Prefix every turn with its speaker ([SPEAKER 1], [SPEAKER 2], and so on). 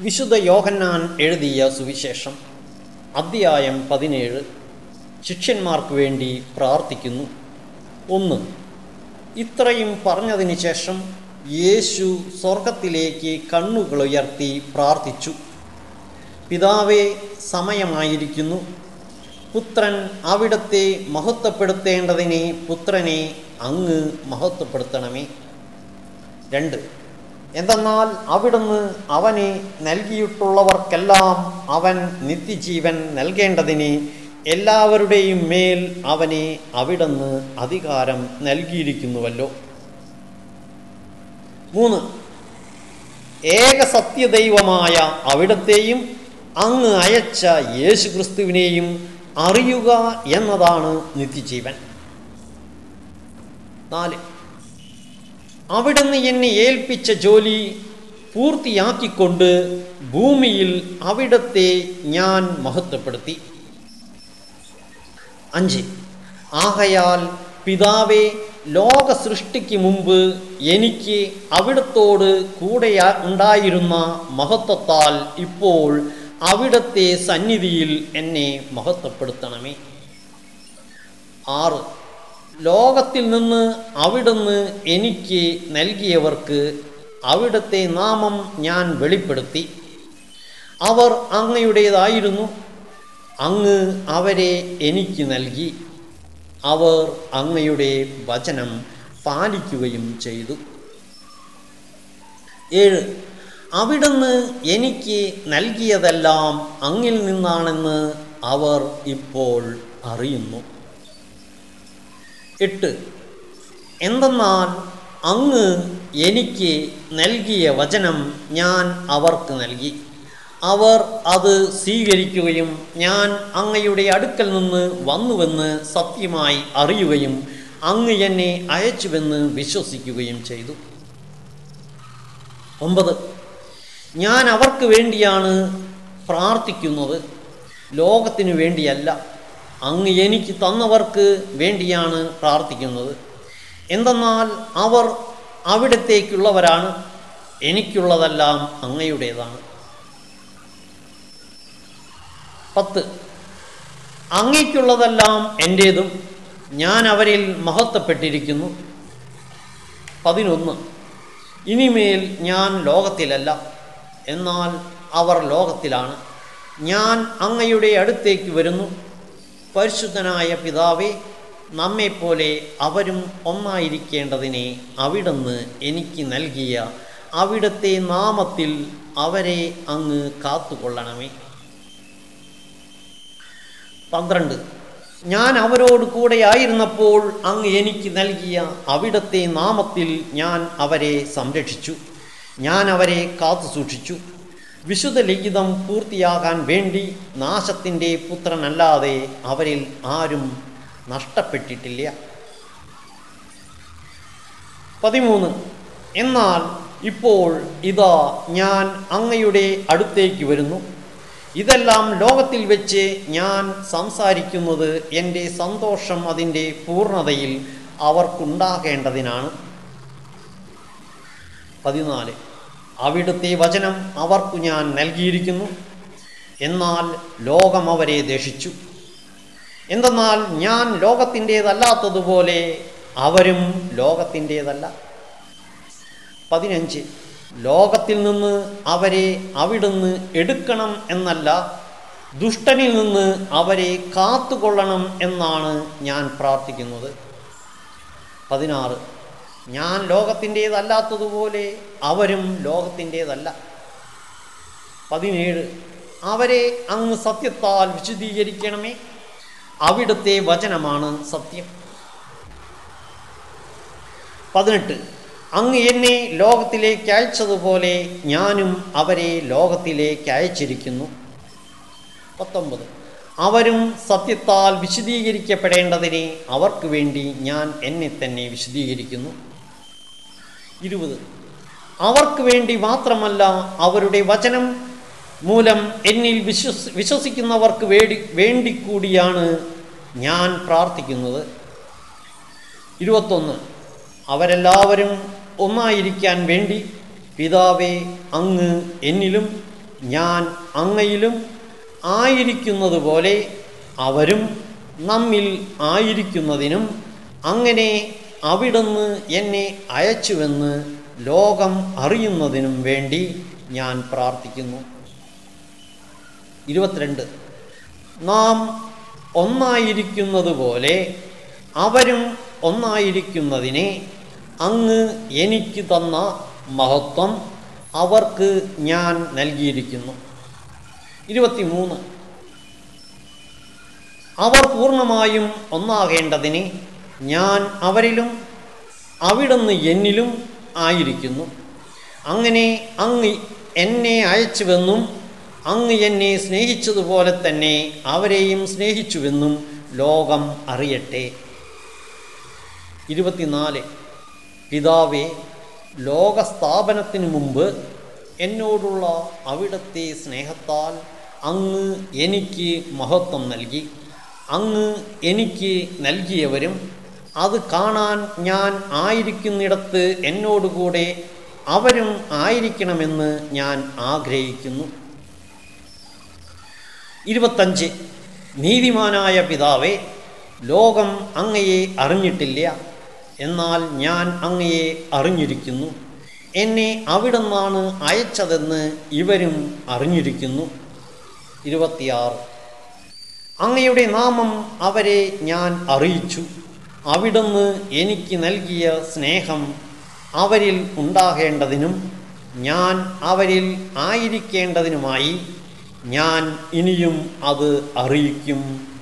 [SPEAKER 1] വിശുദ്ധ യോഹന്നാൻ എഴുതിയ സുവിശേഷം അദ്ധ്യായം പതിനേഴ് ശിഷ്യന്മാർക്ക് വേണ്ടി പ്രാർത്ഥിക്കുന്നു ഒന്ന് ഇത്രയും പറഞ്ഞതിന് ശേഷം യേശു സ്വർഗത്തിലേക്ക് കണ്ണുകളുയർത്തി പ്രാർത്ഥിച്ചു പിതാവേ സമയമായിരിക്കുന്നു പുത്രൻ അവിടത്തെ മഹത്വപ്പെടുത്തേണ്ടതിനെ പുത്രനെ അങ്ങ് മഹത്വപ്പെടുത്തണമേ രണ്ട് എന്തെന്നാൽ അവിടുന്ന് അവനെ നൽകിയിട്ടുള്ളവർക്കെല്ലാം അവൻ നിത്യജീവൻ നൽകേണ്ടതിന് എല്ലാവരുടെയും മേൽ അവനെ അവിടുന്ന് അധികാരം നൽകിയിരിക്കുന്നുവല്ലോ മൂന്ന് ഏക സത്യദൈവമായ അവിടത്തെയും അങ്ങ് അയച്ച യേശുക്രിസ്തുവിനെയും അറിയുക എന്നതാണ് നിത്യജീവൻ നാല് അവിടുന്ന് എന്നെ ഏൽപ്പിച്ച ജോലി പൂർത്തിയാക്കിക്കൊണ്ട് ഭൂമിയിൽ അവിടത്തെ ഞാൻ മഹത്വപ്പെടുത്തി അഞ്ച് ആകയാൽ പിതാവെ ലോക സൃഷ്ടിക്ക് മുമ്പ് എനിക്ക് അവിടത്തോട് കൂടെ ഉണ്ടായിരുന്ന മഹത്വത്താൽ ഇപ്പോൾ അവിടത്തെ സന്നിധിയിൽ എന്നെ മഹത്വപ്പെടുത്തണമേ ആറ് ലോകത്തിൽ നിന്ന് അവിടുന്ന് എനിക്ക് നൽകിയവർക്ക് അവിടുത്തെ നാമം ഞാൻ വെളിപ്പെടുത്തി അവർ അങ്ങയുടേതായിരുന്നു അങ്ങ് അവരെ എനിക്ക് നൽകി അവർ അങ്ങയുടെ വചനം പാലിക്കുകയും ചെയ്തു ഏഴ് അവിടുന്ന് എനിക്ക് നൽകിയതെല്ലാം അങ്ങിൽ നിന്നാണെന്ന് അവർ ഇപ്പോൾ അറിയുന്നു എട്ട് എന്തെന്നാൽ അങ്ങ് എനിക്ക് നൽകിയ വചനം ഞാൻ അവർക്ക് നൽകി അവർ അത് സ്വീകരിക്കുകയും ഞാൻ അങ്ങയുടെ അടുക്കൽ നിന്ന് വന്നുവെന്ന് സത്യമായി അറിയുകയും അങ്ങ് എന്നെ അയച്ചുവെന്ന് വിശ്വസിക്കുകയും ചെയ്തു ഒമ്പത് ഞാൻ അവർക്ക് വേണ്ടിയാണ് പ്രാർത്ഥിക്കുന്നത് ലോകത്തിനു വേണ്ടിയല്ല അങ്ങ് എനിക്ക് തന്നവർക്ക് വേണ്ടിയാണ് പ്രാർത്ഥിക്കുന്നത് എന്തെന്നാൽ അവർ അവിടത്തേക്കുള്ളവരാണ് എനിക്കുള്ളതെല്ലാം അങ്ങയുടേതാണ് പത്ത് അങ്ങയ്ക്കുള്ളതെല്ലാം എൻ്റേതും ഞാൻ അവരിൽ മഹത്വപ്പെട്ടിരിക്കുന്നു പതിനൊന്ന് ഇനിമേൽ ഞാൻ ലോകത്തിലല്ല എന്നാൽ അവർ ലോകത്തിലാണ് ഞാൻ അങ്ങയുടെ അടുത്തേക്ക് വരുന്നു പരിശുദ്ധനായ പിതാവേ നമ്മെപ്പോലെ അവരും ഒന്നായിരിക്കേണ്ടതിനെ അവിടുന്ന് എനിക്ക് നൽകിയ അവിടുത്തെ നാമത്തിൽ അവരെ അങ്ങ് കാത്തുകൊള്ളണമേ പന്ത്രണ്ട് ഞാൻ അവരോട് കൂടെ ആയിരുന്നപ്പോൾ അങ്ങ് എനിക്ക് നൽകിയ അവിടത്തെ നാമത്തിൽ ഞാൻ അവരെ സംരക്ഷിച്ചു ഞാൻ അവരെ കാത്തു സൂക്ഷിച്ചു വിശുദ്ധ ലിഖിതം പൂർത്തിയാകാൻ വേണ്ടി നാശത്തിൻ്റെ പുത്രനല്ലാതെ അവരിൽ ആരും നഷ്ടപ്പെട്ടിട്ടില്ല പതിമൂന്ന് എന്നാൽ ഇപ്പോൾ ഇതാ ഞാൻ അങ്ങയുടെ അടുത്തേക്ക് വരുന്നു ഇതെല്ലാം ലോകത്തിൽ വെച്ച് ഞാൻ സംസാരിക്കുന്നത് എൻ്റെ സന്തോഷം അതിൻ്റെ പൂർണ്ണതയിൽ അവർക്കുണ്ടാകേണ്ടതിനാണ് പതിനാല് അവിടുത്തെ വചനം അവർക്കു ഞാൻ നൽകിയിരിക്കുന്നു എന്നാൽ ലോകം അവരെ ദേഷിച്ചു എന്തെന്നാൽ ഞാൻ ലോകത്തിൻ്റേതല്ലാത്തതുപോലെ അവരും ലോകത്തിൻ്റേതല്ല പതിനഞ്ച് ലോകത്തിൽ നിന്ന് അവരെ അവിടുന്ന് എടുക്കണം എന്നല്ല ദുഷ്ടനിൽ നിന്ന് അവരെ കാത്തുകൊള്ളണം എന്നാണ് ഞാൻ പ്രാർത്ഥിക്കുന്നത് പതിനാറ് ഞാൻ ലോകത്തിൻ്റേതല്ലാത്തതുപോലെ അവരും ലോകത്തിൻ്റേതല്ല പതിനേഴ് അവരെ അങ്ങ് സത്യത്താൽ വിശദീകരിക്കണമേ അവിടുത്തെ വചനമാണ് സത്യം പതിനെട്ട് അങ്ങ് എന്നെ ലോകത്തിലേക്ക് അയച്ചതുപോലെ ഞാനും അവരെ ലോകത്തിലേക്ക് അയച്ചിരിക്കുന്നു പത്തൊമ്പത് അവരും സത്യത്താൽ വിശദീകരിക്കപ്പെടേണ്ടതിനെ അവർക്ക് വേണ്ടി ഞാൻ എന്നെ തന്നെ വിശദീകരിക്കുന്നു ഇരുപത് അവർക്ക് വേണ്ടി മാത്രമല്ല അവരുടെ വചനം മൂലം എന്നിൽ വിശ്വസ് വിശ്വസിക്കുന്നവർക്ക് വേണ്ടി വേണ്ടിക്കൂടിയാണ് ഞാൻ പ്രാർത്ഥിക്കുന്നത് ഇരുപത്തൊന്ന് അവരെല്ലാവരും ഒന്നായിരിക്കാൻ വേണ്ടി പിതാവേ അങ്ങ് എന്നിലും ഞാൻ അങ്ങയിലും ആയിരിക്കുന്നത് പോലെ അവരും നമ്മിൽ ആയിരിക്കുന്നതിനും അങ്ങനെ അവിടുന്ന് എന്നെ അയച്ചുവെന്ന് ലോകം അറിയുന്നതിനും വേണ്ടി ഞാൻ പ്രാർത്ഥിക്കുന്നു ഇരുപത്തിരണ്ട് നാം ഒന്നായിരിക്കുന്നത് പോലെ അവരും ഒന്നായിരിക്കുന്നതിനെ അങ്ങ് എനിക്ക് തന്ന മഹത്വം അവർക്ക് ഞാൻ നൽകിയിരിക്കുന്നു ഇരുപത്തിമൂന്ന് അവർ പൂർണ്ണമായും ഒന്നാകേണ്ടതിന് ഞാൻ അവരിലും അവിടുന്ന് എന്നിലും ആയിരിക്കുന്നു അങ്ങനെ അങ്ങ് എന്നെ അയച്ചുവെന്നും അങ്ങ് എന്നെ സ്നേഹിച്ചതുപോലെ തന്നെ അവരെയും സ്നേഹിച്ചുവെന്നും ലോകം അറിയട്ടെ ഇരുപത്തിനാല് പിതാവേ ലോകസ്ഥാപനത്തിന് മുമ്പ് എന്നോടുള്ള അവിടുത്തെ സ്നേഹത്താൽ അങ്ങ് എനിക്ക് മഹത്വം നൽകി അങ്ങ് എനിക്ക് നൽകിയവരും അത് കാണാൻ ഞാൻ ആയിരിക്കുന്നിടത്ത് എന്നോടുകൂടെ അവരും ആയിരിക്കണമെന്ന് ഞാൻ ആഗ്രഹിക്കുന്നു ഇരുപത്തഞ്ച് നീതിമാനായ പിതാവേ ലോകം അങ്ങയെ അറിഞ്ഞിട്ടില്ല എന്നാൽ ഞാൻ അങ്ങയെ അറിഞ്ഞിരിക്കുന്നു എന്നെ അവിടുന്നാണ് അയച്ചതെന്ന് ഇവരും അറിഞ്ഞിരിക്കുന്നു ഇരുപത്തിയാറ് അങ്ങയുടെ നാമം അവരെ ഞാൻ അറിയിച്ചു അവിടുന്ന് എനിക്ക് നൽകിയ സ്നേഹം അവരിൽ ഉണ്ടാകേണ്ടതിനും ഞാൻ അവരിൽ ആയിരിക്കേണ്ടതിനുമായി ഞാൻ ഇനിയും അത് അറിയിക്കും